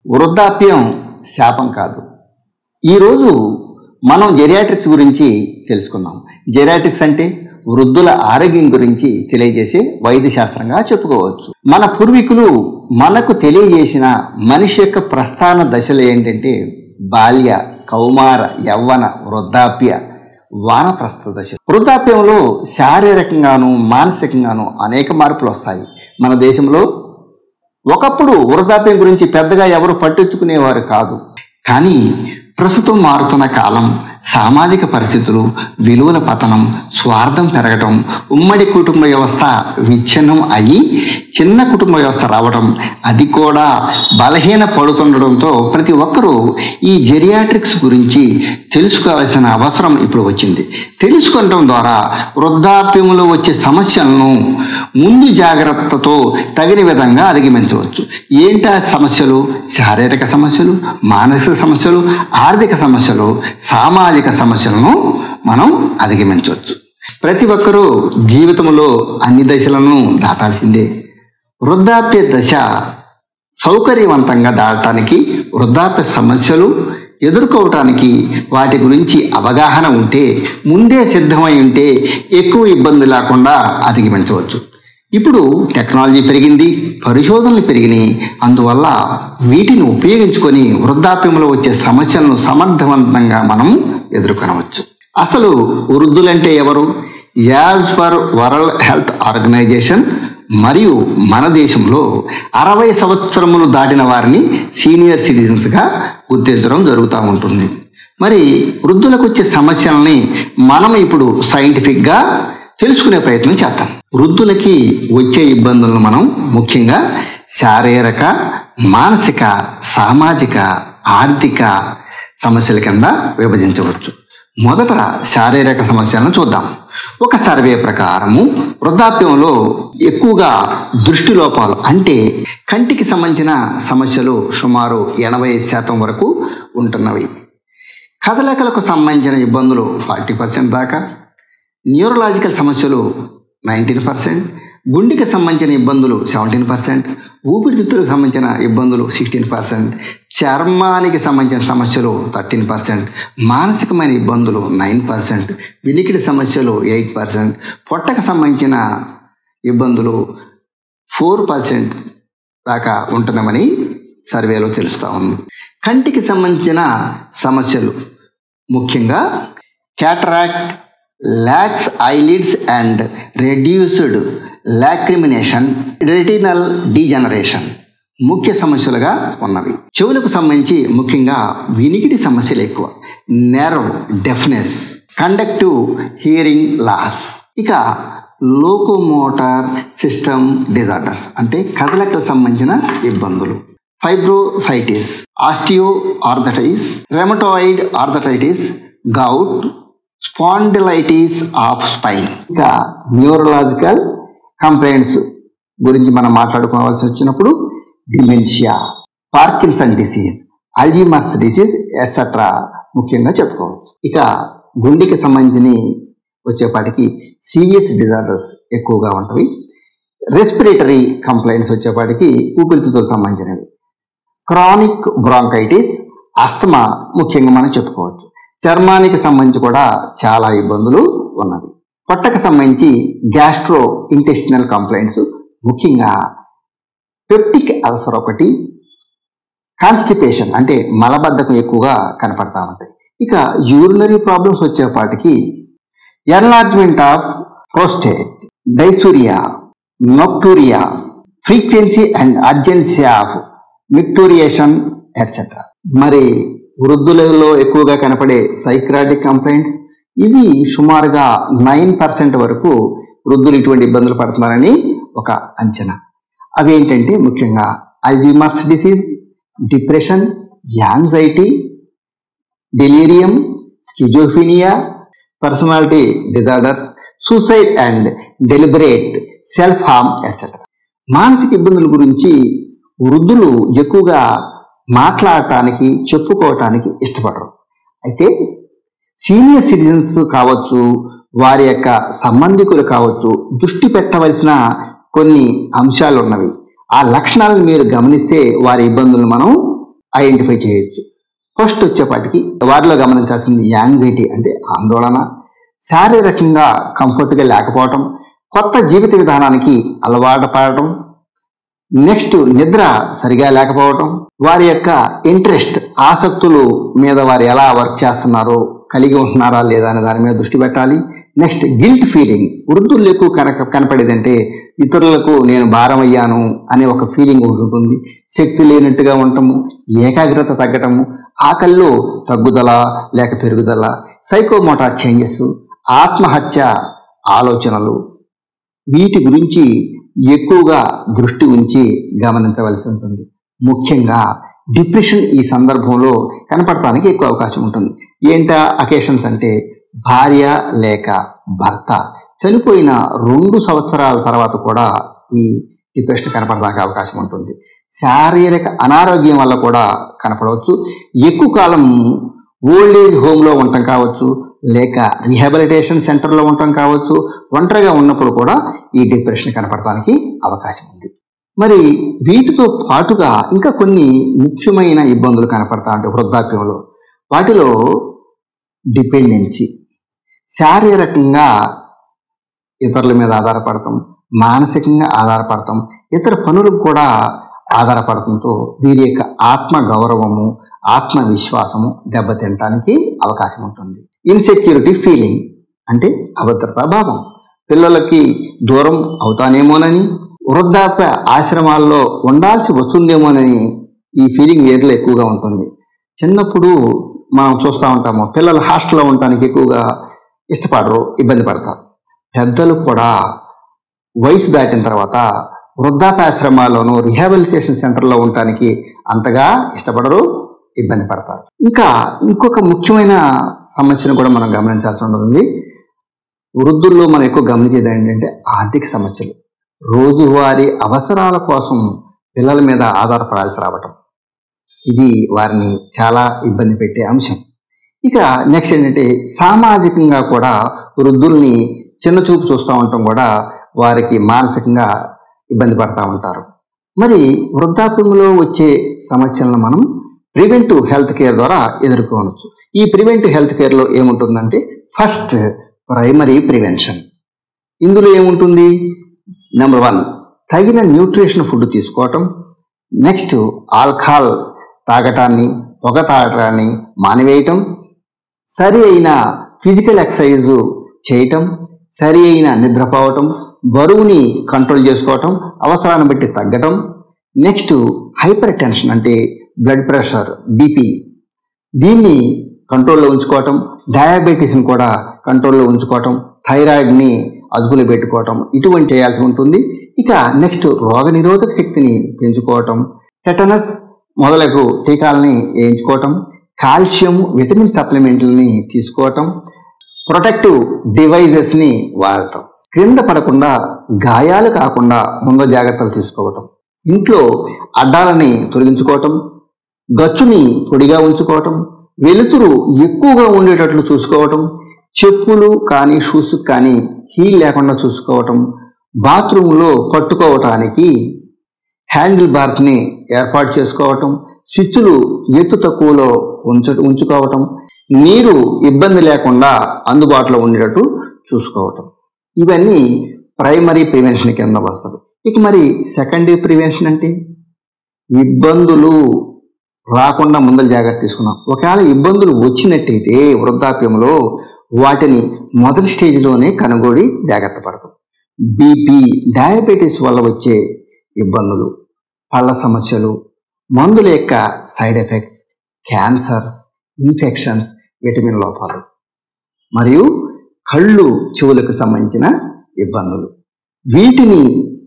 వృద్ధాప్యం శాపం కాదు ఈరోజు మనం జెరియాట్రిక్స్ గురించి తెలుసుకుందాం జెరియాట్రిక్స్ అంటే వృద్ధుల ఆరోగ్యం గురించి తెలియజేసే వైద్య శాస్త్రంగా చెప్పుకోవచ్చు మన పూర్వీకులు మనకు తెలియజేసిన మనిషి యొక్క ప్రస్థాన దశలు ఏంటంటే బాల్య కౌమార యవ్వన వృద్ధాప్య వానప్రస్థ దశ వృద్ధాప్యంలో శారీరకంగాను మానసికంగాను అనేక మార్పులు వస్తాయి మన దేశంలో ఒకప్పుడు వృద్ధాప్యం గురించి పెద్దగా ఎవరు పట్టించుకునేవారు కాదు కానీ ప్రస్తుతం మారుతున్న కాలం సామాజిక పరిస్థితులు విలువల పతనం స్వార్థం పెరగటం ఉమ్మడి కుటుంబ వ్యవస్థ విచ్ఛిన్నం అయ్యి చిన్న కుటుంబ వ్యవస్థ రావడం అది కూడా బలహీన పడుతుండడంతో ప్రతి ఒక్కరూ ఈ జెరియాట్రిక్స్ గురించి తెలుసుకోవాల్సిన అవసరం ఇప్పుడు వచ్చింది తెలుసుకోవడం ద్వారా వృద్ధాప్యంలో వచ్చే సమస్యలను ముందు జాగ్రత్తతో తగిన విధంగా అధిగమించవచ్చు ఏంటా సమస్యలు శారీరక సమస్యలు మానసిక సమస్యలు ఆర్థిక సమస్యలు సామాజిక సమస్యలను మనం అధిగమించవచ్చు ప్రతి ఒక్కరూ జీవితంలో అన్ని దశలను దాటాల్సిందే వృద్ధాప్య దశ సౌకర్యవంతంగా దాటడానికి వృద్ధాప్య సమస్యలు ఎదుర్కోవటానికి వాటి గురించి అవగాహన ఉంటే ముందే సిద్ధమై ఉంటే ఎక్కువ ఇబ్బంది లేకుండా అధిగమించవచ్చు ఇప్పుడు టెక్నాలజీ పెరిగింది పరిశోధనలు పెరిగినాయి అందువల్ల వీటిని ఉపయోగించుకొని వృద్ధాప్యంలో వచ్చే సమస్యలను సమర్థవంతంగా మనం ఎదుర్కొనవచ్చు అసలు వృద్ధులంటే ఎవరు as per World Health Organization మరియు మన దేశంలో అరవై సంవత్సరములు దాటిన వారిని సీనియర్ సిటిజన్స్గా గుర్తించడం జరుగుతూ ఉంటుంది మరి వృద్ధులకు వచ్చే సమస్యలని మనం ఇప్పుడు సైంటిఫిక్గా తెలుసుకునే ప్రయత్నం చేద్దాం వృద్ధులకి వచ్చే ఇబ్బందులను మనం ముఖ్యంగా శారీరక మానసిక సామాజిక ఆర్థిక సమస్యల కింద విభజించవచ్చు మొదట శారీరక సమస్యలను చూద్దాం ఒక సర్వే ప్రకారము వృద్ధాప్యంలో ఎక్కువగా దృష్టి లోపాలు అంటే కంటికి సంబంధించిన సమస్యలు సుమారు ఎనభై శాతం వరకు ఉంటున్నవి కదలికలకు సంబంధించిన ఇబ్బందులు ఫార్టీ పర్సెంట్ దాకా న్యూరలాజికల్ సమస్యలు నైన్టీన్ పర్సెంట్ గుండెకి సంబంధించిన ఇబ్బందులు సెవెంటీన్ పర్సెంట్ ఊపిరితిత్తులకు సంబంధించిన ఇబ్బందులు సిక్స్టీన్ పర్సెంట్ చర్మానికి సంబంధించిన సమస్యలు థర్టీన్ పర్సెంట్ మానసికమైన ఇబ్బందులు నైన్ పర్సెంట్ వినికిడి సమస్యలు ఎయిట్ పర్సెంట్ పొట్టకు సంబంధించిన ఇబ్బందులు ఫోర్ పర్సెంట్ దాకా ఉంటున్నామని సర్వేలో తెలుస్తూ ఉంది కంటికి సంబంధించిన సమస్యలు ముఖ్యంగా cataract lax eyelids and reduced lacrimination retinal degeneration ముఖ్య సమస్యలుగా ఉన్నవి చెవులకు సంబంధించి ముఖ్యంగా వినికిడి సమస్యలు ఎక్కువ nerve deafness conductive hearing loss ఇక లోకోమోటార్ సిస్టమ్ డిజార్డర్స్ అంటే కదలికలకు సంబంధించిన ఇబ్బందులు fibrositis osteo arthritis rheumatoid arthritis gout spondylitis of spine ఇంకా న్యూరలాజికల్ కంప్లైంట్స్ గురించి మనం మాట్లాడుకోవాల్సి వచ్చినప్పుడు dementia Parkinson disease Alzheimer's disease etcetera ముఖ్యంగా చెప్పుకోవచ్చు ఇక గుండెకి సంబంధించి వచ్చేపాటికి సీరియస్ డిజార్డర్స్ ఎక్కువగా ఉంటవి రెస్పిరేటరీ కంప్లైంట్స్ వచ్చేపాటికి ఊపిరితిత్తులకు సంబంధించినవి క్రానిక్ బ్రాంకైటిస్ అస్తమా ముఖ్యంగా మనం చెప్పుకోవచ్చు చర్మానికి సంబంధించి కూడా చాలా ఇబ్బందులు ఉన్నవి పొట్టకు సంబంధించి గ్యాస్ట్రో ఇంటెస్టినల్ కంప్లైంట్స్ ముఖ్యంగా పెప్టిక్ అల్సర్ ఒకటి కాన్స్టిపేషన్ అంటే మలబద్ధకం ఎక్కువగా కనపడతా ఉంటాయి ఇక యూరినరీ ప్రాబ్లమ్స్ వచ్చేపాటికి enlargement of prostate dysuria nocturia frequency and urgency of micturition etcetera మరి వృద్ధులలో ఎక్కువగా కనపడే సైక్రాటిక్ కంప్లైంట్స్ ఇది సుమారుగా నైన్ పర్సెంట్ వరకు వృద్ధులు ఇటువంటి ఇబ్బందులు పడుతున్నారని ఒక అంచనా అవి ఏంటంటే ముఖ్యంగా Alzheimer's disease depression anxiety delirium schizophrenia personality disorders suicide and deliberate self harm etcetera మానసిక ఇబ్బందుల గురించి వృద్ధులు ఎక్కువగా మాట్లాడటానికి చెప్పుకోవటానికి ఇష్టపడరు అయితే సీనియర్ సిటిజన్స్ కావచ్చు వారి యొక్క సంబంధికులు కావచ్చు దృష్టి పెట్టవలసిన కొన్ని అంశాలు ఉన్నవి ఆ లక్షణాలను మీరు గమనిస్తే వారి ఇబ్బందులను మనం ఐడెంటిఫై చేయొచ్చు ఫస్ట్ వచ్చేపాటికి వారిలో గమనించాల్సింది యాంగ్జైటీ అంటే ఆందోళన శారీరకంగా కంఫర్ట్గా లేకపోవటం కొత్త జీవిత విధానానికి అలవాటు పడటం నెక్స్ట్ నిద్ర సరిగా లేకపోవటం వారి యొక్క ఇంట్రెస్ట్ ఆసక్తులు మీద వారు ఎలా వర్క్ చేస్తున్నారో కలిగి ఉంటున్నారా లేదా అనే దాని మీద దృష్టి పెట్టాలి నెక్స్ట్ గిల్ట్ ఫీలింగ్ వృద్ధులు ఎక్కువ కనక కనపడేదంటే ఇతరులకు నేను భారం అయ్యాను అనే ఒక ఫీలింగ్ ఒకటి ఉంటుంది శక్తి లేనట్టుగా ఉండటము ఏకాగ్రత తగ్గటము ఆకల్లో తగ్గుదల లేక పెరుగుదల సైకోమోటార్ చేంజెస్ ఆత్మహత్య ఆలోచనలు వీటి గురించి ఎక్కువగా దృష్టి ఉంచి గమనించవలసి ఉంటుంది ముఖ్యంగా డిప్రెషన్ ఈ సందర్భంలో కనపడటానికి ఎక్కువ అవకాశం ఉంటుంది ఏంటా అకేషన్స్ అంటే భార్య లేక భర్త చనిపోయిన రెండు సంవత్సరాల తర్వాత కూడా ఈ డిప్రెషన్ కనపడడానికి అవకాశం ఉంటుంది శారీరక అనారోగ్యం వల్ల కూడా కనపడవచ్చు ఎక్కువ కాలం ఓల్డ్ ఏజ్ హోమ్లో ఉండటం కావచ్చు లేక రీహాబిలిటేషన్ సెంటర్లో ఉండటం కావచ్చు ఒంటరిగా ఉన్నప్పుడు కూడా ఈ డిప్రెషన్ కనపడటానికి అవకాశం ఉంది మరి వీటితో పాటుగా ఇంకా కొన్ని ముఖ్యమైన ఇబ్బందులు కనపడతా అంటే వృద్ధాప్యంలో వాటిలో డిపెండెన్సీ శారీరకంగా ఇతరుల మీద ఆధారపడతాం మానసికంగా ఆధారపడతాం ఇతర పనులకు కూడా ఆధారపడటంతో వీరి యొక్క ఆత్మ గౌరవము ఆత్మవిశ్వాసము దెబ్బతినటానికి అవకాశం ఉంటుంది ఇన్సెక్యూరిటీ ఫీలింగ్ అంటే అభద్రతా భావం పిల్లలకి దూరం అవుతానేమోనని వృద్ధాప్య ఆశ్రమాల్లో ఉండాల్సి వస్తుందేమోనని ఈ ఫీలింగ్ వీరిలో ఎక్కువగా ఉంటుంది చిన్నప్పుడు మనం చూస్తూ ఉంటాము పిల్లలు హాస్టల్లో ఉండటానికి ఎక్కువగా ఇష్టపడరు ఇబ్బంది పడతారు పెద్దలు కూడా వయసు దాటిన తర్వాత వృద్ధాపాశ్రమాల్లోనూ రిహాబిలిటేషన్ సెంటర్లో ఉండటానికి అంతగా ఇష్టపడరు ఇబ్బంది పడతారు ఇంకా ఇంకొక ముఖ్యమైన సమస్యను కూడా మనం గమనించాల్సి ఉంటుంది వృద్ధుల్లో మనం ఎక్కువ గమనించేది ఏంటంటే ఆర్థిక సమస్యలు రోజువారీ అవసరాల కోసం పిల్లల మీద ఆధారపడాల్సి రావటం ఇది వారిని చాలా ఇబ్బంది పెట్టే అంశం ఇక నెక్స్ట్ ఏంటంటే సామాజికంగా కూడా వృద్ధుల్ని చిన్న చూపు చూస్తూ ఉండటం కూడా వారికి మానసికంగా ఇబ్బంది పడతా ఉంటారు మరి వృద్ధాప్యంలో వచ్చే సమస్యలను మనం ప్రివెంటివ్ హెల్త్ కేర్ ద్వారా ఎదుర్కోవచ్చు ఈ ప్రివెంటివ్ హెల్త్ కేర్లో ఏముంటుందంటే ఫస్ట్ ప్రైమరీ ప్రివెన్షన్ ఇందులో ఏముంటుంది నెంబర్ వన్ తగిన న్యూట్రిషన్ ఫుడ్ తీసుకోవటం నెక్స్ట్ ఆల్కహాల్ తాగటాన్ని పొగ తాగటాన్ని మానివేయటం సరి అయిన ఫిజికల్ ఎక్సర్సైజ్ చేయటం సరి అయిన నిద్రపోవటం బరువుని కంట్రోల్ చేసుకోవటం అవసరాన్ని బట్టి తగ్గటం నెక్స్ట్ హైపర్ టెన్షన్ అంటే బ్లడ్ ప్రెషర్ బీపీ దీన్ని కంట్రోల్లో ఉంచుకోవటం డయాబెటీస్ని కూడా కంట్రోల్లో ఉంచుకోవటం థైరాయిడ్ని అదుపులో పెట్టుకోవటం ఇటువంటి చేయాల్సి ఉంటుంది ఇక నెక్స్ట్ రోగ నిరోధక శక్తిని పెంచుకోవటం టెటనస్ మొదలగు టీకాలని వేయించుకోవటం కాల్షియం విటమిన్ సప్లిమెంట్లని తీసుకోవటం ప్రొటెక్టివ్ డివైజెస్ని వాడటం క్రింద పడకుండా గాయాలు కాకుండా ముందు జాగ్రత్తలు తీసుకోవటం ఇంట్లో అడ్డాలని తొలగించుకోవటం గచ్చుని పొడిగా ఉంచుకోవటం వెలుతురు ఎక్కువగా ఉండేటట్లు చూసుకోవటం చెప్పులు కానీ షూస్ కానీ హీల్ లేకుండా చూసుకోవటం బాత్రూంలో పట్టుకోవటానికి హ్యాండిల్ బార్స్ని ఏర్పాటు చేసుకోవటం స్విచ్లు ఎత్తు తక్కువలో ఉంచ ఉంచుకోవటం నీరు ఇబ్బంది లేకుండా అందుబాటులో ఉండేటట్టు చూసుకోవటం ఇవన్నీ ప్రైమరీ ప్రివెన్షన్ కింద వస్తుంది ఇక మరి సెకండరీ ప్రివెన్షన్ అంటే ఇబ్బందులు రాకుండా ముందర జాగ్రత్త తీసుకున్నాం ఒకవేళ ఇబ్బందులు వచ్చినట్టయితే వృద్ధాప్యంలో వాటిని మొదటి స్టేజ్లోనే కనుగొడి జాగ్రత్త పడతాం బీపీ డయాబెటీస్ వల్ల వచ్చే ఇబ్బందులు పళ్ళ సమస్యలు మందుల యొక్క side effects cancers infections vitamin లోపాలు మరియు కళ్ళు చెవులకు సంబంధించిన ఇబ్బందులు వీటిని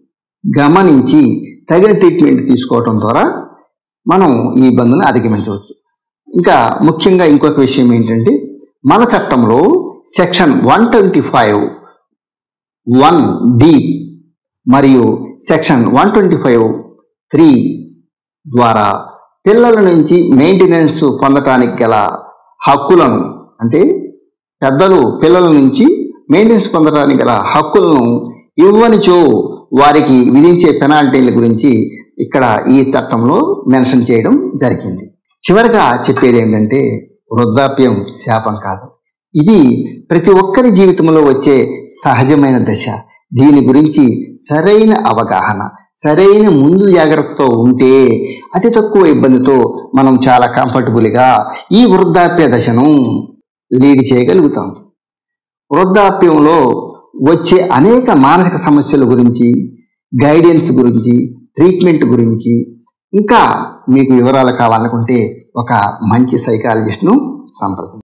గమనించి తగిన ట్రీట్మెంట్ తీసుకోవటం ద్వారా మనం ఈ ఇబ్బందులను అధిగమించవచ్చు ఇంకా ముఖ్యంగా ఇంకొక విషయం ఏంటంటే మన చట్టంలో section one twenty five one D మరియు section one twenty five three ద్వారా పిల్లల నుంచి మెయింటెనెన్స్ పొందటానికి గల హక్కులను అంటే పెద్దలు పిల్లల నుంచి మెయింటెనెన్స్ పొందడానికి గల హక్కులను ఇవ్వనిచో వారికి విధించే పెనాల్టీల గురించి ఇక్కడ ఈ చట్టంలో మెన్షన్ చేయడం జరిగింది చివరగా చెప్పేది ఏంటంటే వృద్ధాప్యం శాపం కాదు ఇది ప్రతి ఒక్కరి జీవితంలో వచ్చే సహజమైన దశ దీని గురించి సరైన అవగాహన సరైన ముందు జాగ్రత్తతో ఉంటే అతి తక్కువ ఇబ్బందితో మనం చాలా కంఫర్టబుల్గా ఈ వృద్ధాప్య దశను లీడ్ చేయగలుగుతాం వృద్ధాప్యంలో వచ్చే అనేక మానసిక సమస్యల గురించి గైడెన్స్ గురించి ట్రీట్మెంట్ గురించి ఇంకా మీకు వివరాలు కావాలనుకుంటే ఒక మంచి సైకాలజిస్ట్ను సంప్రదించండి